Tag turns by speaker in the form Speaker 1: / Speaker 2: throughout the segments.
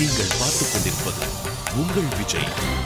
Speaker 1: நீங்கள் பார்த்துக் கொண்டிருப்பது உங்கள் விஜய்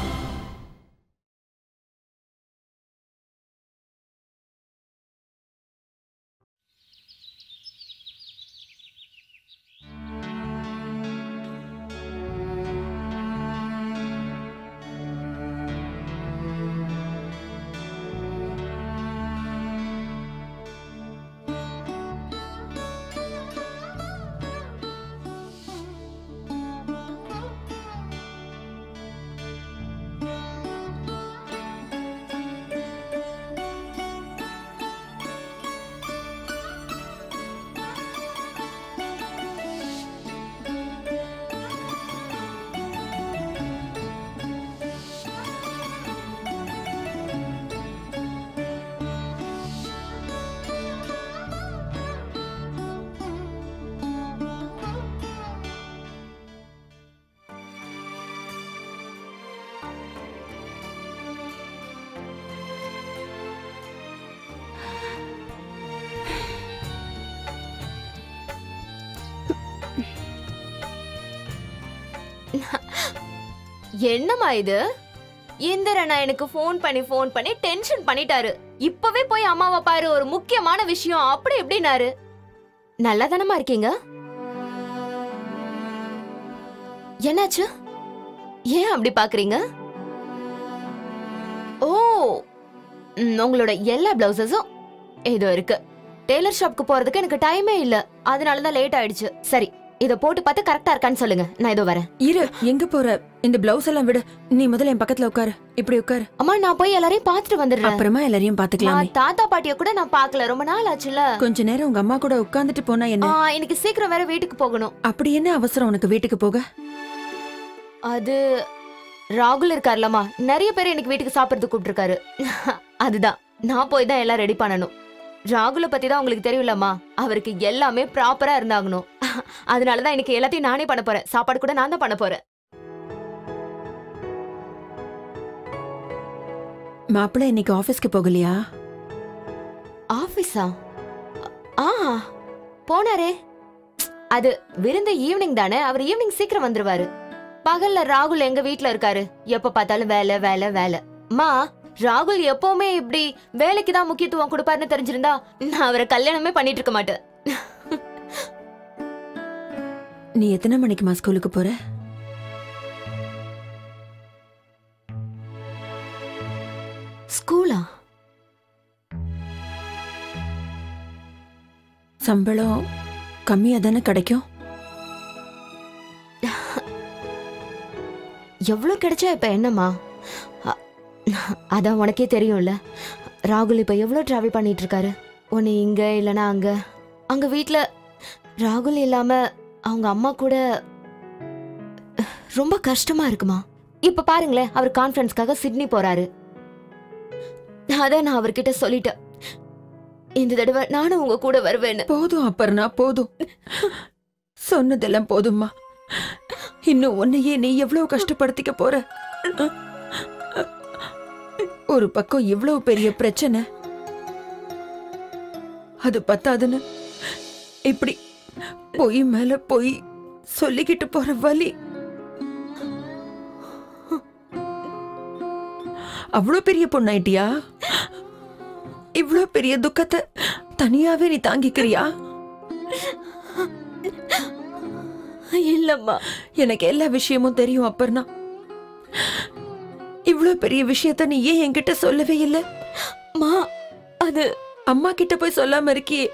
Speaker 2: என்னம்மா இது இந்திரண்ணா எனக்கு ஃபோன் பண்ணி ஃபோன் பண்ணி டென்ஷன் பண்ணிட்டாரு இப்பவே போய் அம்மாவை பாரு ஒரு முக்கியமான விஷயம் அப்படி எப்படினாரு நல்லா தானமா இருக்கீங்க என்னாச்சு ஏன் அப்படி பாக்குறீங்க ஓ ம், உங்களோட எல்லா பிளவுசஸும் ஏதோ இருக்கு டெய்லர் ஷாப்க்கு போறதுக்கு எனக்கு டைமே இல்ல அதனால தான் லேட் ஆயிடுச்சு சரி இத போட்டு பார்த்து கரெக்டா இருக்கான்னு சொல்லுங்க நான் இதோ வரேன்
Speaker 3: இரு எங்க போற இந்த பிளவுஸ் எல்லாம் விடு நீ முதல்ல என் பக்கத்துல உட்காரு இப்படி உட்காரு
Speaker 2: அம்மா நான் போய் எல்லாரையும் பார்த்துட்டு வந்துடுறேன்
Speaker 3: அப்புறமா எல்லாரையும் பாத்துக்கலாமே
Speaker 2: நான் தாத்தா பாட்டிய கூட நான் பார்க்கல ரொம்ப நாள் ஆச்சுல
Speaker 3: கொஞ்ச நேரம் உங்க அம்மா கூட உட்கார்ந்துட்டு போனா
Speaker 2: ஆ,
Speaker 3: என்ன
Speaker 2: இன்னைக்கு சீக்கிரம் வேற வீட்டுக்கு போகணும்
Speaker 3: அப்படி என்ன அவசரம் உனக்கு வீட்டுக்கு போக
Speaker 2: அது ராகுல் இருக்கார்லம்மா நிறைய பேர் எனக்கு வீட்டுக்கு சாப்பிடுறதுக்கு கூப்பிட்டுருக்காரு அதுதான் நான் போய் தான் எல்லாம் ரெடி பண்ணணும் ராகுல பத்தி தான் உங்களுக்கு தெரியும்லம்மா அவருக்கு எல்லாமே ப்ராப்பரா இருந்தாகணும் அதனால தான் இன்னைக்கு எல்லாத்தையும் நானே பண்ண போறேன் சாப்பாடு கூட நான் தான் பண்ண போறேன்
Speaker 3: மாப்பிள்ளை இன்னைக்கு ஆபீஸ்க்கு போகலையா
Speaker 2: ஆபீஸா ஆ போனாரே அது விருந்து ஈவினிங் தானே அவர் ஈவினிங் சீக்கிரம் வந்துருவாரு பகல்ல ராகுல் எங்க வீட்ல இருக்காரு எப்ப பார்த்தாலும் வேலை வேலை வேலை மா ராகுல் எப்பவுமே இப்படி வேலைக்கு தான் முக்கியத்துவம் கொடுப்பாருன்னு தெரிஞ்சிருந்தா நான் அவரை கல்யாணமே பண்ணிட்டு இருக்க மாட்டேன்
Speaker 3: நீ எத்தனை மணிக்குமா ஸ்கூலுக்கு போற
Speaker 2: ஸ்கூலா
Speaker 3: சம்பளம் கம்மியா தானே கிடைக்கும்
Speaker 2: எவ்வளவு கிடைச்சா இப்ப என்னம்மா அ- அதான் உனக்கே தெரியும்ல ராகுல் இப்ப எவ்வளவு டிராவல் பண்ணிட்டு இருக்காரு ஒன்னு இங்க இல்லனா அங்க அங்க வீட்ல ராகுல் இல்லாம அவங்க அம்மா கூட ரொம்ப கஷ்டமா இருக்குமா இப்ப பாருங்களேன் அவர் கான்ஃபரன்ஸ்க்காக சிட்னி போறாரு அதான் நான் அவர்கிட்ட சொல்லிட்டேன் இந்த தடவை நானும் உங்க கூட வருவேன்னு
Speaker 3: போதும் அப்பர்ணா போதும் சொன்னதெல்லாம் போதும்மா இன்னும் உன்னையே நீ எவ்வளவு கஷ்டப்படுத்திக்க போற ஒரு பக்கம் இவ்வளவு பெரிய பிரச்சனை அது பத்தாதுன்னு இப்படி பொய் மேல பொய் சொல்லிக்கிட்டு போற வலி அவ்வளவு பெரிய பொண்ணாயிட்டியா இவ்வளவு பெரிய துக்கத்தை தனியாவே நீ தாங்கிக்கிறியா
Speaker 2: இல்லம்மா
Speaker 3: எனக்கு எல்லா விஷயமும் தெரியும் அப்பர்ணா இவ்ளோ பெரிய விஷயத்த நீ ஏன் என்கிட்ட சொல்லவே இல்ல
Speaker 2: மா அது
Speaker 3: அம்மா கிட்ட போய் சொல்லாம இருக்கியே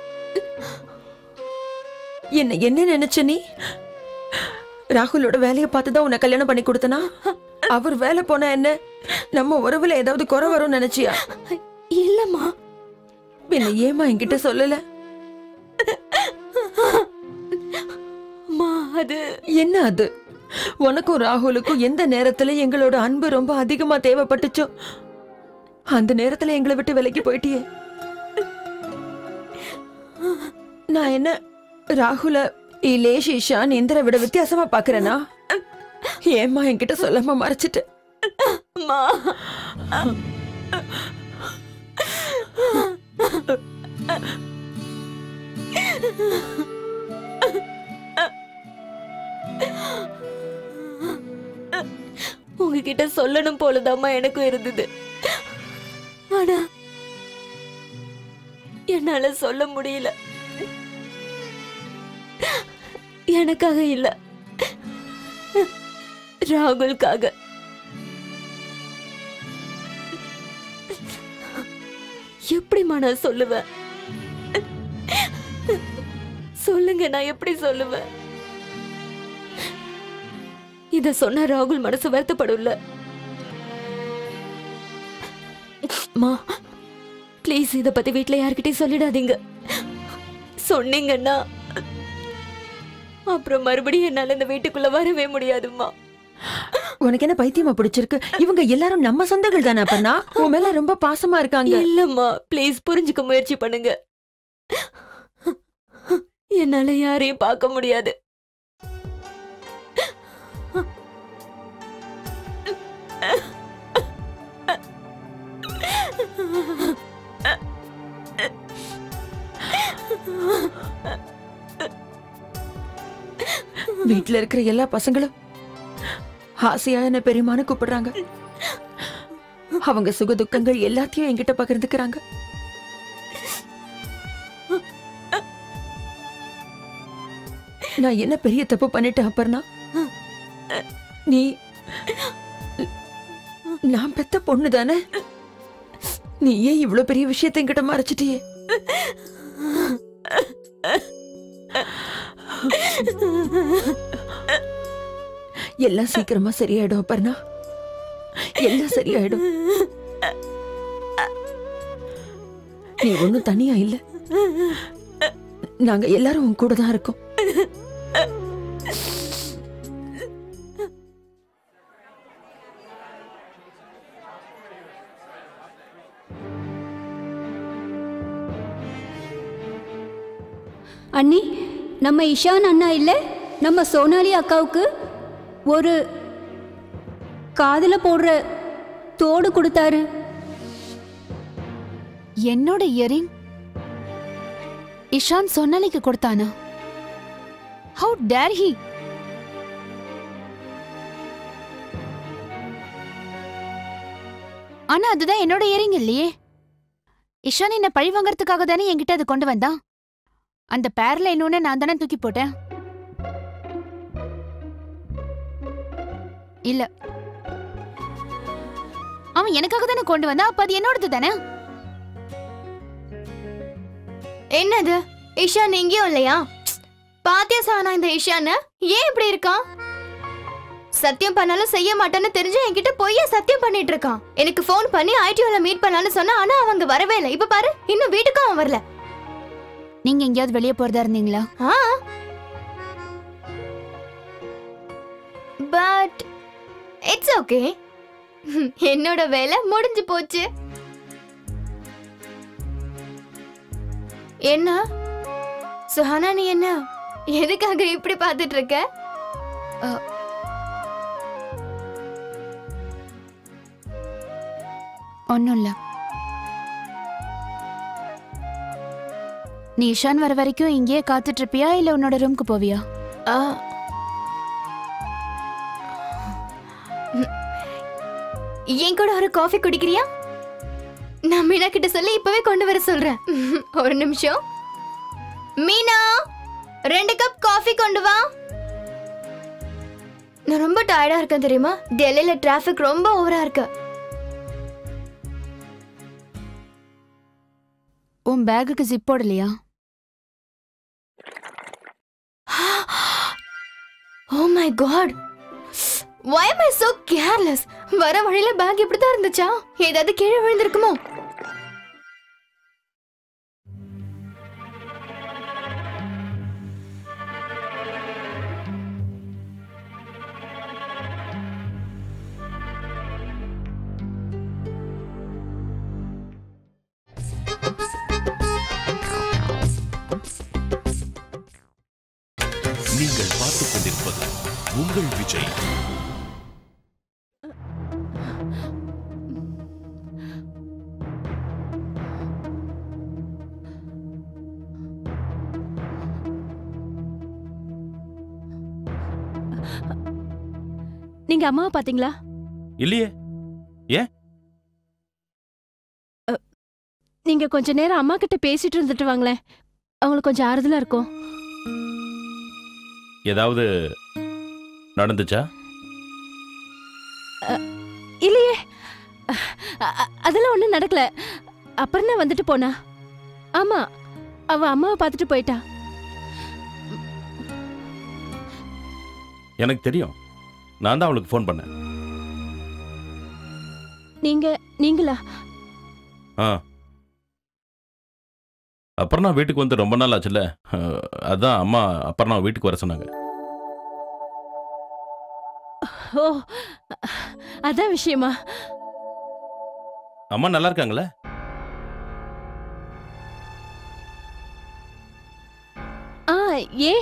Speaker 3: என்ன என்ன நினைச்ச நீ ராகுலோட வேலைய பார்த்து தான் உன்னை கல்யாணம் பண்ணி கொடுத்தனா அவர் வேலை போனா என்ன நம்ம உறவுல ஏதாவது குறை வரும்னு நினைச்சியா
Speaker 2: இல்லம்மா
Speaker 3: என்ன ஏமா என்கிட்ட சொல்லல
Speaker 2: அம்மா அது
Speaker 3: என்ன அது உனக்கும் ராகுலுக்கும் எந்த நேரத்துல எங்களோட அன்பு ரொம்ப அதிகமா தேவைப்பட்டுச்சோ அந்த நேரத்துல எங்களை விட்டு விலகி போயிட்டியே நான் என்ன ராகுல இலேஷ் இஷான் இந்திர விட வித்தியாசமா பாக்குறேனா ஏம்மா என்கிட்ட சொல்லாம மறைச்சிட்டு
Speaker 2: அம்மா
Speaker 4: உங்ககிட்ட சொல்லணும் போலதாம்மா எனக்கும் இருந்தது ஆனா என்னால சொல்ல முடியல எனக்காக இல்ல ராகுலுக்காக எப்படிம்மா நான் சொல்லுவேன் சொல்லுங்க நான் எப்படி சொல்லுவேன் இத சொன்ன ராகுல் மனசு வருத்தப்படும்ல மா ப்ளீஸ் இத பத்தி வீட்ல யார்கிட்டயும் சொல்லிடாதீங்க சொன்னீங்கன்னா அப்புறம் மறுபடியும் என்னால இந்த வீட்டுக்குள்ள வரவே முடியாதும்மா
Speaker 3: உனக்கு என்ன பைத்தியமா பிடிச்சிருக்கு இவங்க எல்லாரும் நம்ம சொந்தங்கள் தானே அப்பனா உன் மேல ரொம்ப பாசமா இருக்காங்க
Speaker 4: இல்லம்மா ப்ளீஸ் புரிஞ்சுக்க முயற்சி பண்ணுங்க என்னால யாரையும் பார்க்க முடியாது
Speaker 3: வீட்ல இருக்கிற எல்லா பசங்களும் ஆசையா என்ன பெரியமானு கூப்பிடுறாங்க அவங்க சுக துக்கங்கள் எல்லாத்தையும் என்கிட்ட பகிர்ந்துக்கிறாங்க நான் என்ன பெரிய தப்பு பண்ணிட்டேன் அப்பர்னா நீ நான் பெத்த பொண்ணு தானே நீ ஏன் இவ்வளவு பெரிய விஷயத்தை என்கிட்ட மறைச்சிட்டியே எல்லாம் சீக்கிரமா சரியாயிடும் அப்பர்ணா எல்லாம் சரியாயிடும் நீ ஒண்ணும் தனியா இல்ல நாங்க எல்லாரும் உன் கூட தான் இருக்கோம்
Speaker 5: அண்ணி நம்ம இஷான் அண்ணா இல்லை நம்ம சோனாலி அக்காவுக்கு ஒரு காதுல போடுற தோடு கொடுத்தாரு
Speaker 6: என்னோட இயரிங் இஷான் சொன்னாலிக்கு கொடுத்தானா ஹவு டேர் ஹி ஆனா அதுதான் என்னோட இயரிங் இல்லையே இஷான் என்ன பழி வாங்கறதுக்காக தானே என்கிட்ட அது கொண்டு வந்தான் அந்த பேர்ல இன்னொன்னு நான் தானே தூக்கி போட்டேன் இல்ல அவன் எனக்காக தானே கொண்டு வந்தான் அப்ப அது என்னோடது தானே
Speaker 2: என்னது இஷான் எங்கேயும் இல்லையா பாத்தியா சானா இந்த இஷான்னு ஏன் இப்படி இருக்கான் சத்தியம் பண்ணாலும் செய்ய மாட்டேன்னு தெரிஞ்சு என்கிட்ட பொய்ய சத்தியம் பண்ணிட்டு இருக்கான் எனக்கு ஃபோன் பண்ணி ஐடிஓல மீட் பண்ணலாம்னு சொன்னா ஆனா அவங்க வரவே இல்லை இப்ப பாரு இன்னும் வீட்டுக்கும் அவன் வரல
Speaker 6: நீங்க எங்கேயாவது வெளியே போறதா இருந்தீங்களா
Speaker 2: ஆ பட் இட்ஸ் ஓகே என்னோட வேலை முடிஞ்சு போச்சு என்ன சுஹானா நீ என்ன எதுக்காக இப்படி பார்த்துட்டு இருக்க
Speaker 6: ஒன்னும் இல்ல நீ இஷான் வர வரைக்கும் இங்கேயே காத்துட்டு இருப்பியா இல்ல உன்னோட ரூம்க்கு போவியா
Speaker 2: ஆ. என் கூட ஒரு காஃபி குடிக்கிறியா நான் மீனா கிட்ட சொல்லி இப்பவே கொண்டு வர சொல்றேன் ஒரு நிமிஷம் மீனா ரெண்டு கப் காஃபி கொண்டு வா நான் ரொம்ப டயர்டா இருக்கேன் தெரியுமா டெல்லியில டிராஃபிக் ரொம்ப ஓவரா இருக்கு
Speaker 6: உன் பேகுக்கு ஜிப் போடலையா
Speaker 2: oh my God why am i so careless வர வழியில பேக் இப்படி தான் இருந்துச்சா ஏதாவது கீழே விழுந்திருக்குமோ
Speaker 1: நீங்கள் பார்த்துக் கொண்டிருப்பது உங்கள் விஜய்
Speaker 4: நீங்க அம்மாவை பாத்தீங்களா
Speaker 7: இல்லையே
Speaker 8: நீங்க கொஞ்ச நேரம் அம்மா கிட்ட பேசிட்டு இருந்துட்டு வாங்களேன் அவங்களுக்கு கொஞ்சம் ஆறுதலா இருக்கும்
Speaker 7: ஏதாவது நடந்துச்சா
Speaker 8: இல்லையே அ- அ- அதெல்லாம் ஒண்ணும் நடக்கல அப்புறம் வந்துட்டு போனா ஆமா அவ அம்மாவை பார்த்துட்டு போயிட்டா
Speaker 7: எனக்கு தெரியும் நான் தான் அவளுக்கு ஃபோன் பண்ணேன்
Speaker 8: நீங்க நீங்களா
Speaker 7: ஆ அப்புறம் நான் வீட்டுக்கு வந்து ரொம்ப நாள் ஆச்சுல்ல அஹ், அதான் அம்மா அப்புறம் நான் வீட்டுக்கு வர சொன்னாங்க
Speaker 8: ஓ அதான் விஷயமா
Speaker 7: அம்மா நல்லா இருக்காங்களே
Speaker 8: ஆ ஏ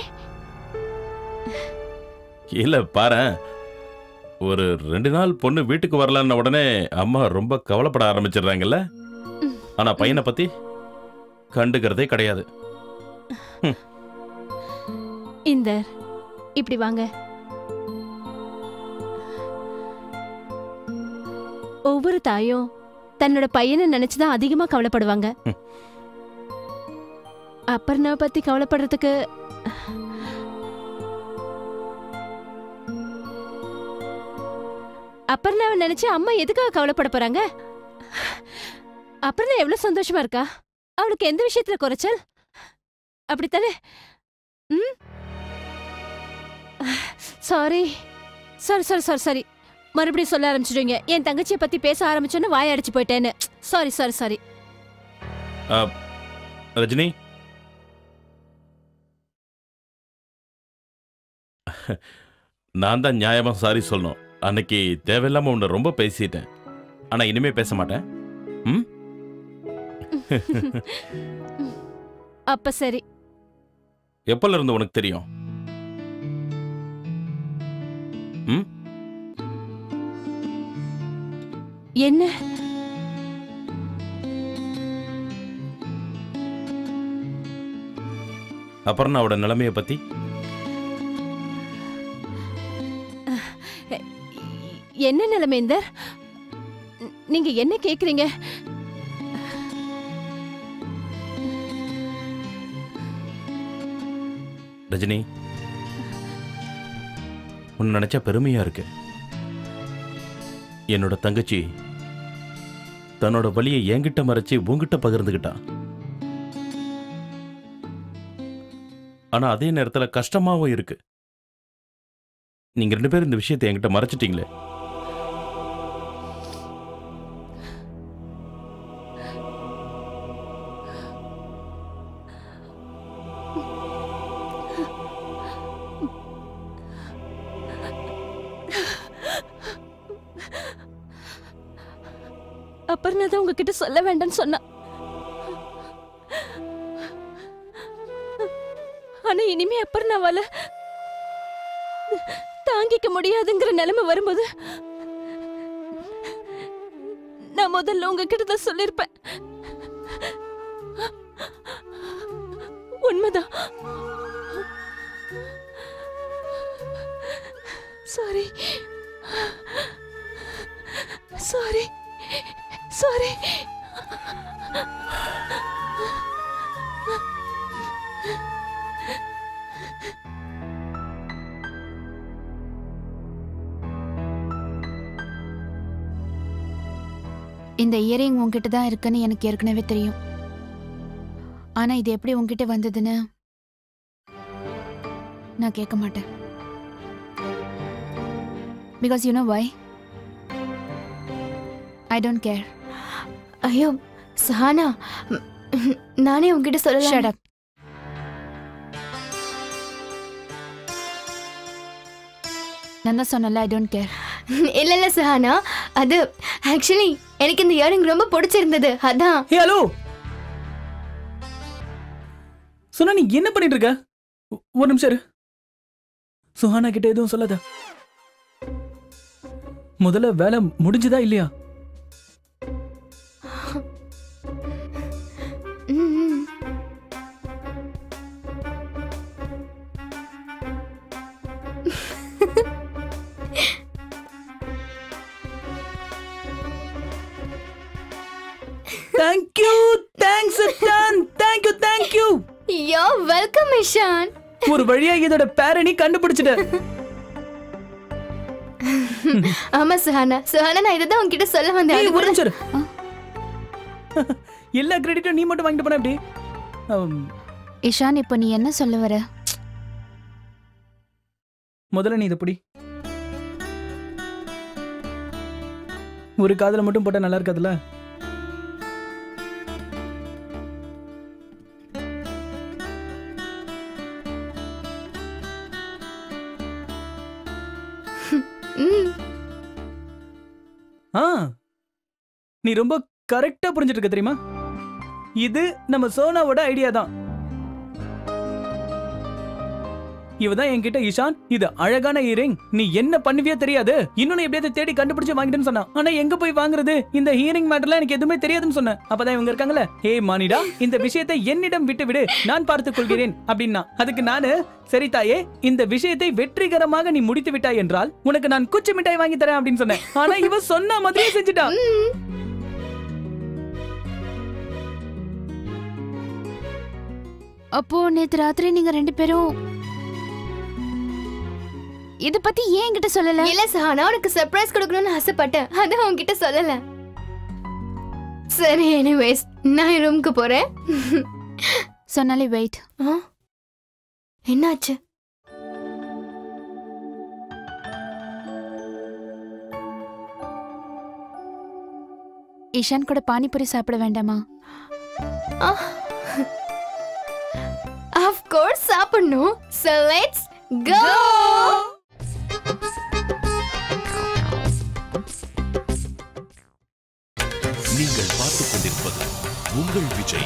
Speaker 7: இல்ல பாரேன் ஒரு ரெண்டு நாள் பொண்ணு வீட்டுக்கு வரலன்ன உடனே அம்மா ரொம்ப கவலைப்பட ஆரம்பிச்சிடுறாங்கல்ல ஆனா பையனை பத்தி கண்டுக்கிறதே கிடையாது
Speaker 8: இந்த இப்படி வாங்க ஒவ்வொரு தாயும் தன்னோட பையனை நினைச்சுதான் அதிகமா கவலைப்படுவாங்க
Speaker 7: ம்.
Speaker 8: அப்பர்ணா பத்தி கவலைப்படுறதுக்கு அப்பர்ணாவை நினைச்சு அம்மா எதுக்காக கவலைப்பட போறாங்க அப்பர்ணா எவ்வளவு சந்தோஷமா இருக்கா அவளுக்கு எந்த விஷயத்துல குறைச்சல் அப்படித்தானே ம் sorry sorry sorry sorry sorry மறுபடியும் சொல்ல ஆரம்பிச்சிடுவீங்க என் தங்கச்சியை பத்தி பேச ஆரம்பிச்சோன்னு வாய அடிச்சு போயிட்டேன்னு சாரி சாரி சாரி
Speaker 7: ரஜினி நான் தான் நியாயமா சாரி சொல்லணும் அன்னைக்கு தேவையில்லாம உன்னை ரொம்ப பேசிட்டேன் ஆனா இனிமே பேச மாட்டேன் ம்
Speaker 8: அப்ப சரி
Speaker 7: எப்பல இருந்து உனக்கு தெரியும்
Speaker 8: என்ன
Speaker 7: அப்புறம் அவட நிலைமைய பத்தி
Speaker 8: என்ன நிலைமைந்தர் நீங்க என்ன கேக்குறீங்க
Speaker 7: ரஜினி உன்னை நினைச்சா பெருமையா இருக்கு என்னோட தங்கச்சி தன்னோட வலியை என்கிட்ட மறைச்சு உன்கிட்ட பகிர்ந்துகிட்டா ஆனா அதே நேரத்துல கஷ்டமாவும் இருக்கு நீங்க ரெண்டு பேரும் இந்த விஷயத்தை என்கிட்ட மறைச்சிட்டீங்களே
Speaker 8: அப்புறம் தான் உங்ககிட்ட சொல்ல வேண்டாம்னு சொன்னா ஆனா இனிமே அப்புறம் தாங்கிக்க முடியாதுங்கிற நிலைமை வரும்போது நான் முதல்ல உங்ககிட்ட தான் சொல்லிருப்பேன் உண்மைதான் சாரி சாரி சாரி
Speaker 6: இந்த இயரிங் உன்கிட்ட தான் இருக்குன்னு எனக்கு ஏற்கனவே தெரியும் ஆனா இது எப்படி உன்கிட்ட வந்ததுன்னு நான் கேட்க மாட்டேன் because you know why I don't care
Speaker 2: ஐயோ சஹானா ம், நானே உங்ககிட்ட
Speaker 6: ஷட்
Speaker 2: சொல்லலாம்
Speaker 6: அப் நான் தான் சொன்னல ஐ டோன்ட் கேர்
Speaker 2: இல்ல இல்ல சஹானா அது ஆக்சுவலி எனக்கு இந்த இயரிங் ரொம்ப பிடிச்சிருந்தது அதான்
Speaker 9: ஹே ஹலோ சொன்னா நீ என்ன பண்ணிட்டு இருக்க ஒ- ஒரு நிமிஷம் இரு சுஹானா கிட்ட எதுவும் சொல்லாத முதல்ல வேலை முடிஞ்சுதா இல்லையா
Speaker 2: ம், ம்.
Speaker 9: தேங்க்யூ தேங்க்ஸ் அத்தான் thank you thank you
Speaker 2: you're welcome Ishaan
Speaker 9: ஒரு வழியா இதோட பேரணி கண்டுபிடிச்சிட்ட
Speaker 2: ஆமா சுஹானா சுஹானா நான் இதை தான் உன்கிட்ட சொல்ல வந்தேன்
Speaker 9: ஏய்,
Speaker 2: அது
Speaker 9: ஒரு
Speaker 2: கூட-
Speaker 9: நிமிஷம் இரு. எல்லா கிரெடிட்டும் நீ மட்டும் வாங்கிட்டு போன எப்படி ஆம்,
Speaker 6: இஷான் இப்போ நீ என்ன சொல்ல வர
Speaker 9: முதல்ல நீ இதை பிடி ஒரு காதுல மட்டும் போட்டா நல்லா இருக்காதுல்ல
Speaker 2: ம்,
Speaker 9: ஆ நீ ரொம்ப கரெக்டா புரிஞ்சிட்டு இருக்க தெரியுமா இது நம்ம சோனாவோட ஐடியா தான் இவ தான் என்கிட்ட இஷான் இது அழகான இயரிங் நீ என்ன பண்ணுவியோ தெரியாது இன்னொன்னு எப்படியாவது தேடி கண்டுபிடிச்சு வாங்கிட்டேன்னு சொன்னா ஆனா எங்க போய் வாங்குறது இந்த ஹியரிங் மேட்டர்லாம் எனக்கு எதுவுமே தெரியாதுன்னு சொன்னேன் அப்பதான் இவங்க இருக்காங்கல்ல ஹே மானிடா இந்த விஷயத்தை என்னிடம் விட்டு விடு நான் பார்த்துக் கொள்கிறேன் அப்படின்னா அதுக்கு நானு சரி தாயே இந்த விஷயத்தை வெற்றிகரமாக நீ முடித்து விட்டாய் என்றால் உனக்கு நான் குச்சி மிட்டாய் வாங்கி தரேன் அப்படின்னு சொன்னேன் ஆனா இவ சொன்ன மாதிரியே செஞ்சுட்டா
Speaker 6: அப்போ நேத்து ராத்திரி நீங்க ரெண்டு பேரும் இத பத்தி ஏன் என்கிட்ட சொல்லல
Speaker 2: இல்ல சுஹானா உனக்கு சர்ப்ரைஸ் கொடுக்கணும்னு ஆசைப்பட்டேன் அதான் உன்கிட்ட சொல்லல சரி எனிவேஸ் நான் என் ரூமுக்கு போறேன்
Speaker 6: சொன்னாலே வெயிட்
Speaker 2: ஆ? என்னாச்சு
Speaker 6: இஷான் கூட பானிபூரி சாப்பிட வேண்டாமா
Speaker 2: ஆஃப் கோர்ஸ் சாப்பிடணும் so let's go
Speaker 1: நீங்கள் பார்த்துக் கொண்டிருப்பது உங்கள் விஜய்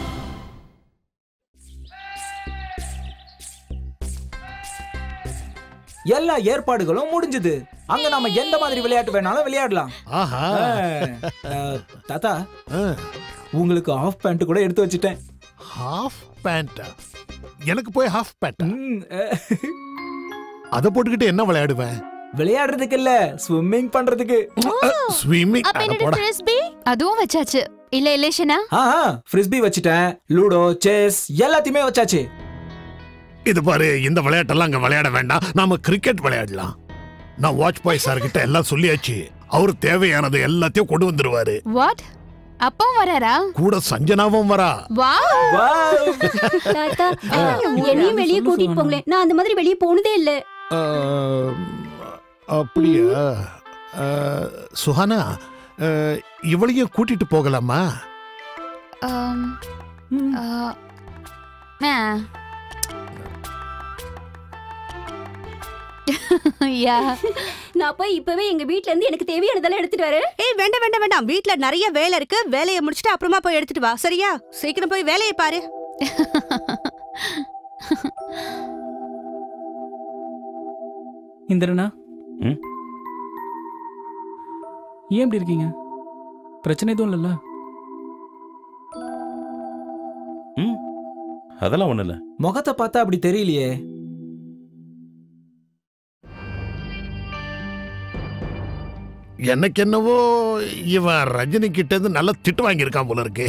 Speaker 10: எல்லா ஏற்பாடுகளும் முடிஞ்சது அங்க நாம எந்த மாதிரி விளையாட்டு வேணாலும் விளையாடலாம்
Speaker 11: ஆஹா
Speaker 10: ஆ, தாத்தா
Speaker 11: ஆ.
Speaker 10: உங்களுக்கு ஆஃப் பேண்ட் கூட எடுத்து வச்சுட்டேன்
Speaker 11: ஹாஃப் பேண்டா எனக்கு போய் ஹாஃப் பேண்டா
Speaker 10: ம், அ,
Speaker 11: அதை போட்டுக்கிட்டு என்ன விளையாடுவேன்
Speaker 10: விளையாடுறதுக்கு இல்ல ஸ்விம்மிங் பண்றதுக்கு
Speaker 11: ஸ்விம்மிங்
Speaker 6: அப்ப என்னோட ஃப்ரிஸ்பி அதுவும் வச்சாச்சு இல்ல இலேஷனா
Speaker 10: ஆஹா ஃப்ரிஸ்பி வச்சுட்டேன் லூடோ செஸ் எல்லாத்தையுமே வச்சாச்சு
Speaker 11: இது பாரு இந்த விளையாட்டெல்லாம் அங்க விளையாட வேண்டாம் நாம கிரிக்கெட் விளையாடலாம் நான் வாட்ச் பாய் சார் கிட்ட எல்லாம் சொல்லியாச்சு அவர் தேவையானது எல்லாத்தையும் கொண்டு வந்துருவாரு
Speaker 6: வாட் அப்பவும் வராரா
Speaker 11: கூட சஞ்சனாவும் வரா
Speaker 6: வாவ்
Speaker 10: Wow!
Speaker 5: தாத்தா என்னையும் வெளியே கூட்டிட்டு போங்களேன் நான் அந்த மாதிரி வெளியே போனதே இல்ல
Speaker 11: ஆம், அப்படியா ஆ, சுஹானா ஆ, இவளையும் கூட்டிட்டு போகலாமா
Speaker 6: um, uh, ஆ. யா
Speaker 5: நான் போய் இப்பவே எங்க வீட்ல இருந்து எனக்கு தேவையானதெல்லாம் எடுத்துட்டு வரேன்
Speaker 12: ஏய் வேண்டாம் வேண்டாம் வேண்டாம் வீட்ல நிறைய வேலை இருக்கு வேலையை முடிச்சிட்டு அப்புறமா போய் எடுத்துட்டு வா சரியா சீக்கிரம் போய் வேலையை பாரு
Speaker 9: இந்திரனா
Speaker 7: ம்?
Speaker 9: ஏன் இப்படி இருக்கீங்க பிரச்சனை எதுவும் இல்லைல்ல
Speaker 7: ம் அதெல்லாம் ஒண்ணும் இல்ல
Speaker 10: முகத்தை பார்த்தா அப்படி தெரியலையே
Speaker 11: எனக்கு என்னவோ இவன் ரஜினி கிட்ட இருந்து நல்ல திட்டு வாங்கியிருக்கான் போல இருக்கு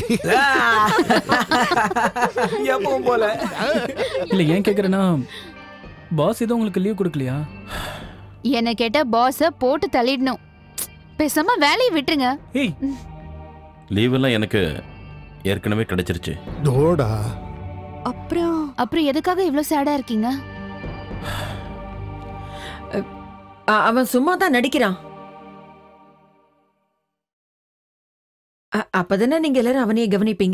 Speaker 10: எப்பவும் போல
Speaker 9: இல்ல ஏன் கேக்குறேன்னா பாஸ் எதுவும் உங்களுக்கு லீவ் கொடுக்கலையா
Speaker 6: என்ன கேட்டா பாஸ போட்டு தள்ளிடணும் பேசாம வேலையை விட்டுருங்க
Speaker 9: ஏய்
Speaker 7: லீவ் எல்லாம் எனக்கு ஏற்கனவே கிடைச்சிருச்சு
Speaker 11: தோடா
Speaker 12: அப்புறம்
Speaker 6: அப்புறம் எதுக்காக இவ்ளோ சேடா இருக்கீங்க
Speaker 3: அ- அவன் சும்மா தான் நடிக்கிறான் அ- அப்பதானே நீங்க எல்லாரும் அவனையே கவனிப்பீங்க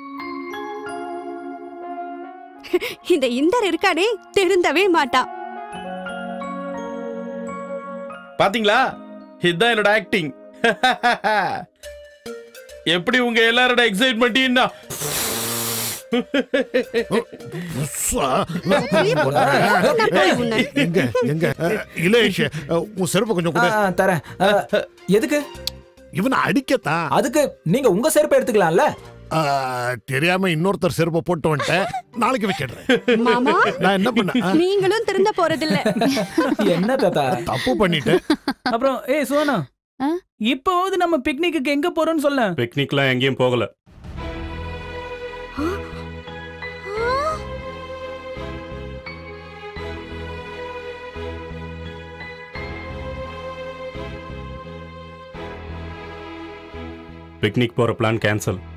Speaker 12: இந்த இந்தர் இருக்கானே திருந்தவே மாட்டான்
Speaker 7: பாத்தீங்களா இதுதான் என்னோட ஆக்டிங் எப்படி உங்க எல்லாரோட எக்ஸைட்மெண்ட்
Speaker 11: உஸ்ஸா.
Speaker 12: வெளிய போடா. நான் போய் உன்னை-
Speaker 11: எங்க எங்க அஹ், இலேஷ் அஹ், உன் செருப்பு கொஞ்சம்
Speaker 10: ஆ,
Speaker 11: கூட
Speaker 10: ஆ, தரேன் ஆ, எதுக்கு
Speaker 11: இவனை அடிக்கத்தான்
Speaker 10: அதுக்கு நீங்க உங்க செருப்பை எடுத்துக்கலாம்ல
Speaker 11: அஹ், தெரியாம இன்னொருத்தர் செருப்பை போட்டு வந்துட்டேன் நாளைக்கு வச்சிடுறேன்
Speaker 12: மாமா
Speaker 11: நான் என்ன பண்ணேன் அஹ்,
Speaker 12: நீங்களும் திருந்த போறதில்ல
Speaker 10: என்ன தாத்தா
Speaker 11: தப்பு பண்ணிட்டேன்
Speaker 9: அப்புறம் ஏய் சுவனா
Speaker 6: ஆ?
Speaker 9: இப்போவாவது நம்ம பிக்னிக்கு எங்க போறோம்னு சொல்ல
Speaker 7: பிக்னிக்லாம் எங்கேயும் போகல
Speaker 13: பிக்னிக் போகிற பிளான் கேன்சல்